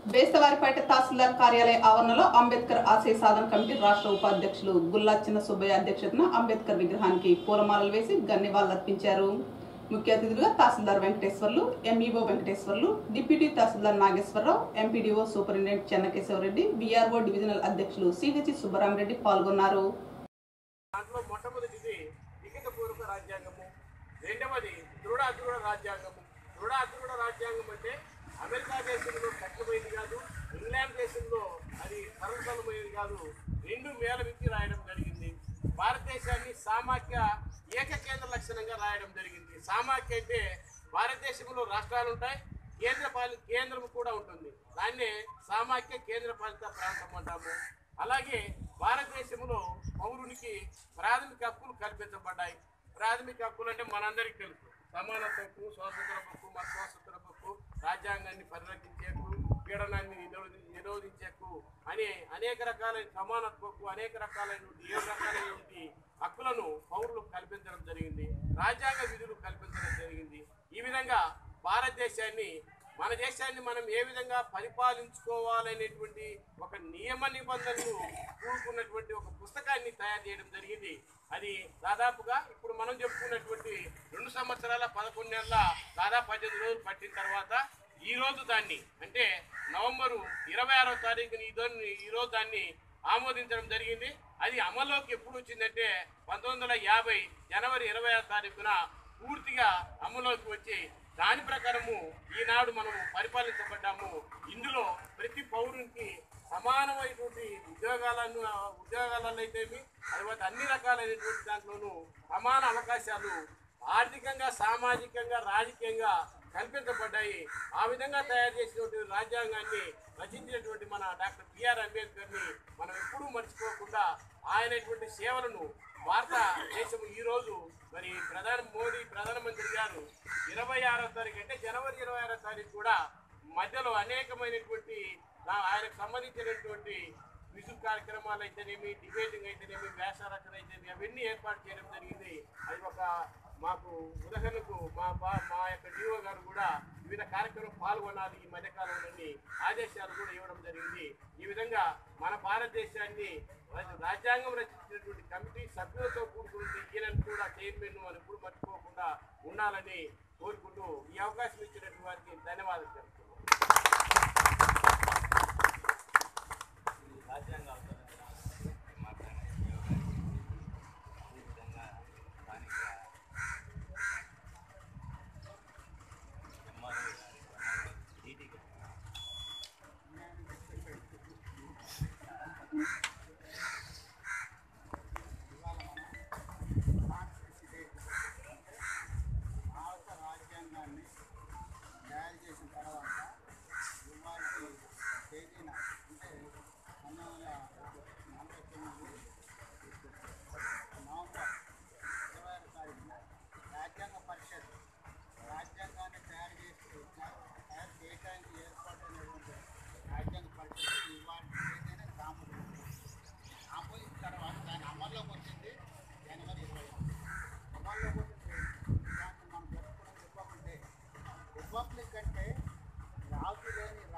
బేస్తవారిపేట తహసీల్దార్ కార్యాలయ ఆవరణలో అంబేద్కర్ ఆశయ సాధన కమిటీ రాష్ట్ర ఉపాధ్యక్షులు గుల్లా చిన్న సుబ్బయ్య అధ్యక్షతన అంబేద్కర్ విగ్రహానికి పూలమాలలు వేసి గన్నివాళులర్పించారు ముఖ్య అతిథులుగా తహసీల్దార్ వెంకటేశ్వర్లు ఎంఈఓ వెంకటేశ్వర్లు డిప్యూటీ తహసీల్దార్ Nageswara Rao MPDO superintendent Chennakesava Reddy BRO divisional అధ్యక్షులు సిహెచ్ సుబ్బరామరెడ్డి పాల్గొన్నారు దాంట్లో మొట్టమొదటిది లిఖితపూర్వక రాజ్యాంగము రెండవది దృఢ అదృఢ రాజ్యాంగము దృఢ అదృఢ రాజ్యాంగం అంటే అమెరికా దేశంలో కట్టబోయేది కాదు ఇంగ్లాండ్ దేశంలో అది సరళతలమైనది కాదు రెండు మేల విప్పి రాయడం జరిగింది భారతదేశాన్ని సామాఖ్య ఏకకేంద్ర లక్షణంగా రాయడం జరిగింది సామాఖ్య అంటే భారతదేశంలో రాష్ట్రాలు ఉంటాయి కేంద్ర పాలి కేంద్రం కూడా ఉంటుంది దాన్నే సామాఖ్య కేంద్ర పాలిత ప్రాంతం అంటాము అలాగే భారతదేశంలో పౌరునికి ప్రాథమిక హక్కులు కల్పించబడ్డాయి ప్రాథమిక హక్కులు అంటే మనందరికీ తెలుసు సమానత్వ హక్కు స్వాతంత్ర హక్కు మత స్వాతంత్ర హక్కు రాజ్యాంగాన్ని పరిరక్షించే హక్కు పీడనాన్ని నిరోధి నిరోధించే హక్కు అని అనేక రకాలైన సమానత్వ హక్కు అనేక రకాలైనటువంటి ఏడు రకాలైనటువంటి హక్కులను పౌరులకు కల్పించడం జరిగింది రాజ్యాంగ విధులు కల్పించడం జరిగింది ఈ విధంగా భారతదేశాన్ని మన దేశాన్ని మనం ఏ విధంగా పరిపాలించుకోవాలనేటువంటి ఒక నియమ నిబంధనలు కూడుకున్నటువంటి ఒక పుస్తకాన్ని తయారు చేయడం జరిగింది అది దాదాపుగా ఇప్పుడు మనం చెప్పుకున్నటువంటి రెండు సంవత్సరాల పదకొండు నెలల దాదాపు పద్దెనిమిది రోజులు పట్టిన తర్వాత ఈ రోజు దాన్ని అంటే నవంబరు ఇరవై ఆరో తారీఖుని ఈ రోజు ఈ రోజు దాన్ని ఆమోదించడం జరిగింది అది అమల్లోకి ఎప్పుడు వచ్చిందంటే పంతొమ్మిది వందల యాభై జనవరి ఇరవై ఆరు తారీఖున పూర్తిగా అమలులోకి వచ్చి దాని ప్రకారము ఈనాడు మనము పరిపాలించబడ్డాము ఇందులో ప్రతి పౌరునికి సమానమైనటువంటి ఉద్యోగాలను ఉద్యోగాలలో అయితేమి తర్వాత అన్ని రకాలైనటువంటి దాంట్లోనూ సమాన అవకాశాలు ఆర్థికంగా సామాజికంగా రాజకీయంగా కల్పించబడ్డాయి ఆ విధంగా తయారు చేసినటువంటి రాజ్యాంగాన్ని రచించినటువంటి మన డాక్టర్ బిఆర్ అంబేద్కర్ని మనం ఎప్పుడూ మర్చిపోకుండా ఆయనటువంటి సేవలను భారతదేశం ఈ రోజు మరి ప్రధాని మోడీ ప్రధానమంత్రి గారు ఇరవై ఆరో తారీఖు అంటే జనవరి ఇరవై ఆరో తారీఖు కూడా మధ్యలో అనేకమైనటువంటి ఆ- ఆయనకు సంబంధించినటువంటి విద్యుత్ కార్యక్రమాలు అయితేనేమి డిబేటింగ్ అయితేనేమి వ్యాస రచన అయితేనేమి అవన్నీ ఏర్పాటు చేయడం జరిగింది అది ఒక మాకు ఉదాహరణకు మా బా- మా యొక్క డిఓ గారు కూడా వివిధ కార్యక్రమం పాల్గొనాలి ఈ మధ్యకాలంలోని ఆదేశాలు కూడా ఇవ్వడం జరిగింది ఈ విధంగా మన భారతదేశాన్ని రా- రాజ్యాంగం రచించినటువంటి కమిటీ సభ్యులతో కూడుకుని ఈయనను కూడా చైర్మన్ అని ఎప్పుడు మర్చిపోకుండా ఉండాలని కోరుకుంటూ ఈ అవకాశం ఇచ్చినటువంటి వారికి ధన్యవాదాలు తెలుపుతున్నాను రాజ్యాంగ అవసరం మాట్లాడే ఈ విధంగా స్థానిక ఎంఆర్ఓ గారి డీటీ భారత రాజ్యాంగాన్ని తయారు చేసిన తర్వాత ఇవాళ తేదీన అంటే పంతొమ్మిది వందల నలభై తొమ్మిది నవంబర్ ఇరవై ఆరు తారీఖున రాజ్యాంగ పరిషత్ రాజ్యాంగాన్ని తయారు చేసి తయారు చేయడానికి ఏర్పాటైనటువంటి రాజ్యాంగ పరిషత్ ఇవాళ తేదీన ఆమోదించింది ఆమోదించిన తర్వాత దాని అమల్లోకి వచ్చింది జనవరి ఇరవై అమల్లోకి వచ్చింది దాన్ని మనం జరుపుకోవడం రిపబ్లిక్ డే రిపబ్లిక్ అంటే రాజు లేని